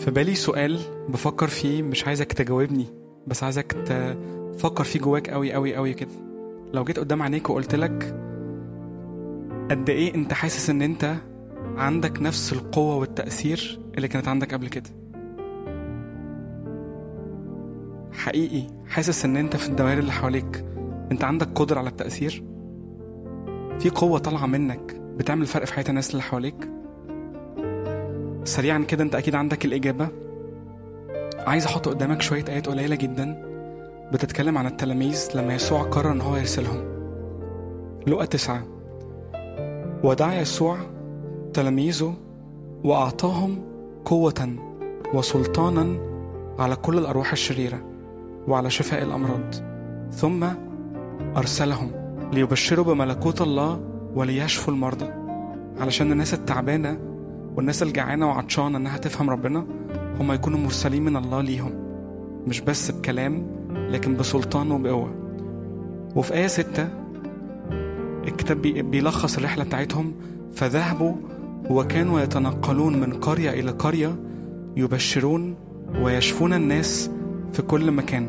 في بالي سؤال بفكر فيه مش عايزك تجاوبني بس عايزك تفكر فيه جواك قوي قوي قوي كده لو جيت قدام عينيك وقلت لك قد ايه انت حاسس ان انت عندك نفس القوة والتأثير اللي كانت عندك قبل كده حقيقي حاسس ان انت في الدوائر اللي حواليك انت عندك قدرة على التأثير في قوة طالعة منك بتعمل فرق في حياة الناس اللي حواليك سريعا كده انت اكيد عندك الإجابة عايز احط قدامك شوية آيات قليلة جدا بتتكلم عن التلاميذ لما يسوع قرر ان هو يرسلهم لقى تسعة ودعا يسوع تلاميذه وأعطاهم قوة وسلطانا على كل الأرواح الشريرة وعلى شفاء الأمراض ثم أرسلهم ليبشروا بملكوت الله وليشفوا المرضى علشان الناس التعبانة والناس الجعانة وعطشانة إنها تفهم ربنا هم يكونوا مرسلين من الله ليهم مش بس بكلام لكن بسلطان وبقوة وفي آية ستة الكتاب بيلخص الرحلة بتاعتهم فذهبوا وكانوا يتنقلون من قرية إلى قرية يبشرون ويشفون الناس في كل مكان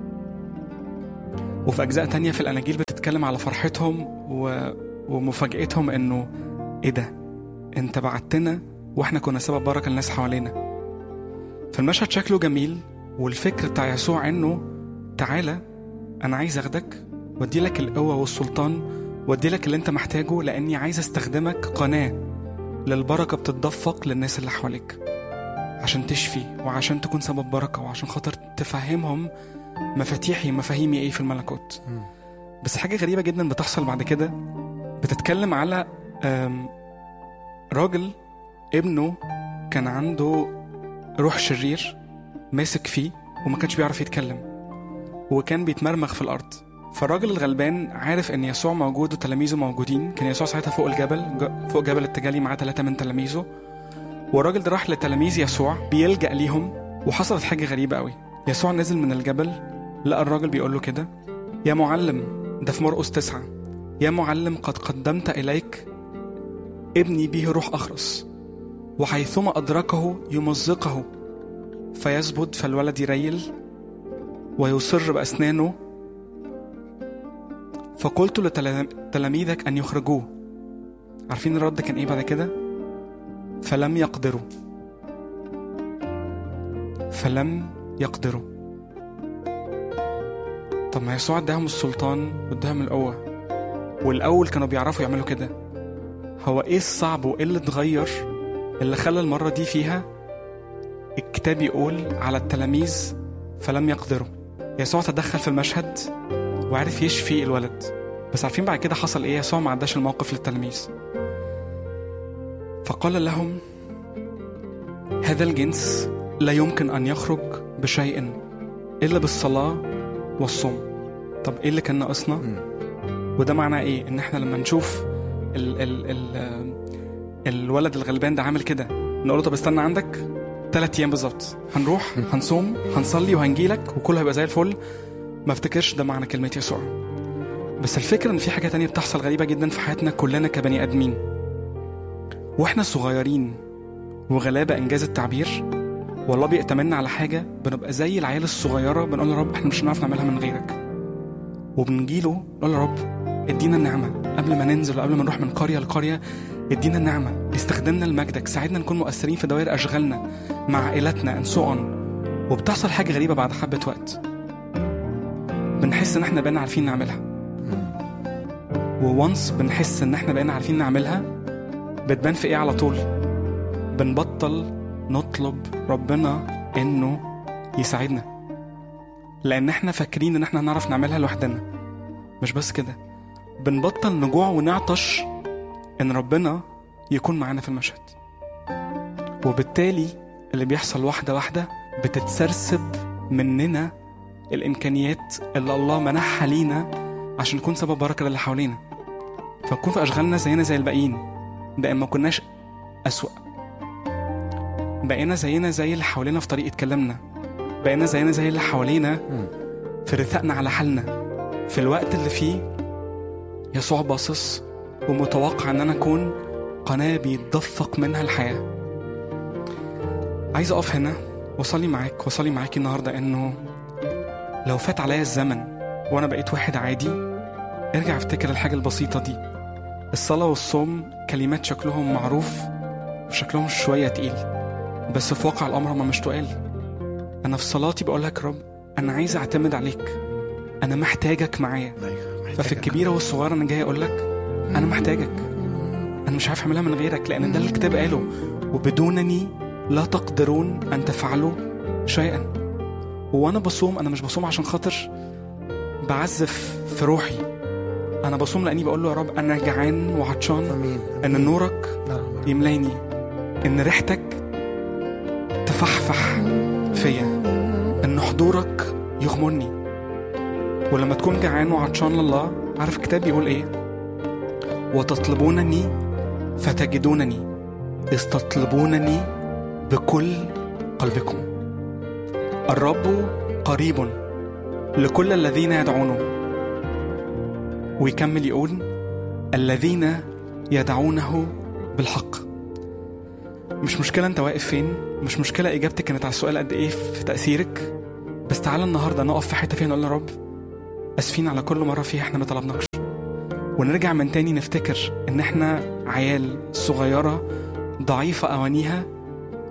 وفي أجزاء تانية في الأناجيل بتتكلم على فرحتهم و... ومفاجأتهم إنه إيه ده؟ أنت بعتنا وإحنا كنا سبب بركة للناس حوالينا. فالمشهد شكله جميل والفكر بتاع يسوع إنه تعالى أنا عايز أخدك وأدي لك القوة والسلطان وأدي لك اللي أنت محتاجه لأني عايز أستخدمك قناة للبركة بتتدفق للناس اللي حواليك عشان تشفي وعشان تكون سبب بركة وعشان خاطر تفهمهم مفاتيحي مفاهيمي ايه في الملكوت بس حاجة غريبة جدا بتحصل بعد كده بتتكلم على راجل ابنه كان عنده روح شرير ماسك فيه وما كانش بيعرف يتكلم وكان بيتمرمغ في الأرض فالراجل الغلبان عارف ان يسوع موجود وتلاميذه موجودين كان يسوع ساعتها فوق الجبل فوق جبل التجلي معاه ثلاثة من تلاميذه والراجل ده راح لتلاميذ يسوع بيلجأ ليهم وحصلت حاجة غريبة قوي يسوع نزل من الجبل لقى الراجل بيقول له كده يا معلم ده في مرقس تسعة يا معلم قد قدمت إليك ابني به روح أخرس وحيثما أدركه يمزقه فيثبت فالولد يريل ويصر بأسنانه فقلت لتلاميذك أن يخرجوه عارفين الرد كان إيه بعد كده؟ فلم يقدروا فلم يقدروا طب ما يسوع اداهم السلطان واداهم القوة والأول كانوا بيعرفوا يعملوا كده هو إيه الصعب وإيه اللي اتغير اللي خلى المرة دي فيها الكتاب يقول على التلاميذ فلم يقدروا يسوع تدخل في المشهد وعرف يشفي الولد بس عارفين بعد كده حصل ايه يسوع ما عداش الموقف للتلاميذ فقال لهم هذا الجنس لا يمكن ان يخرج بشيء الا بالصلاه والصوم طب ايه اللي كان ناقصنا وده معناه ايه ان احنا لما نشوف ال ال ال الولد الغلبان ده عامل كده نقول له طب استنى عندك ثلاث ايام بالظبط هنروح هنصوم هنصلي وهنجيلك وكله هيبقى زي الفل ما افتكرش ده معنى كلمة يسوع بس الفكرة ان في حاجة تانية بتحصل غريبة جدا في حياتنا كلنا كبني ادمين واحنا صغيرين وغلابة انجاز التعبير والله بيأتمنا على حاجة بنبقى زي العيال الصغيرة بنقول يا رب احنا مش هنعرف نعملها من غيرك وبنجيله نقول يا رب ادينا النعمة قبل ما ننزل وقبل ما نروح من قرية لقرية ادينا النعمة استخدمنا لمجدك ساعدنا نكون مؤثرين في دوائر أشغالنا مع عائلاتنا and so on وبتحصل حاجة غريبة بعد حبة وقت بنحس ان احنا بقينا عارفين نعملها وونس بنحس ان احنا بقينا عارفين نعملها بتبان في ايه على طول بنبطل نطلب ربنا انه يساعدنا لان احنا فاكرين ان احنا هنعرف نعملها لوحدنا مش بس كده بنبطل نجوع ونعطش ان ربنا يكون معانا في المشهد وبالتالي اللي بيحصل واحده واحده بتتسرسب مننا الامكانيات اللي الله منحها لينا عشان نكون سبب بركه للي حوالينا فنكون في اشغالنا زينا زي الباقيين بقى ما كناش اسوأ بقينا زينا زي اللي حوالينا في طريقه كلامنا بقينا زينا زي اللي حوالينا في رثائنا على حالنا في الوقت اللي فيه يسوع باصص ومتوقع ان انا اكون قناه بيتدفق منها الحياه عايز اقف هنا واصلي معاك واصلي معاكي النهارده انه لو فات عليا الزمن وانا بقيت واحد عادي ارجع افتكر الحاجه البسيطه دي الصلاه والصوم كلمات شكلهم معروف وشكلهم شويه تقيل بس في واقع الامر هما مش تقال انا في صلاتي بقول لك رب انا عايز اعتمد عليك انا محتاجك معايا أيوة، ففي محتاجك. الكبيره والصغيره انا جاي اقول لك انا محتاجك انا مش عارف اعملها من غيرك لان ده اللي الكتاب قاله وبدونني لا تقدرون ان تفعلوا شيئا وانا بصوم انا مش بصوم عشان خاطر بعزف في روحي انا بصوم لاني بقول له يا رب انا جعان وعطشان امين ان نورك نعم يملاني ان ريحتك تفحفح فيا ان حضورك يغمرني ولما تكون جعان وعطشان لله عارف الكتاب بيقول ايه وتطلبونني فتجدونني اذ تطلبونني بكل قلبكم الرب قريب لكل الذين يدعونه ويكمل يقول الذين يدعونه بالحق مش مشكلة انت واقف فين مش مشكلة اجابتك كانت على السؤال قد ايه في تأثيرك بس تعالى النهاردة نقف في حتة فيها نقول يا رب اسفين على كل مرة فيها احنا ما طلبناكش ونرجع من تاني نفتكر ان احنا عيال صغيرة ضعيفة اوانيها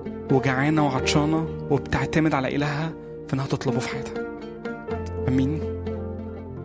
وجعانة وعطشانة وبتعتمد على إلهها في انها تطلبه في حياتها امين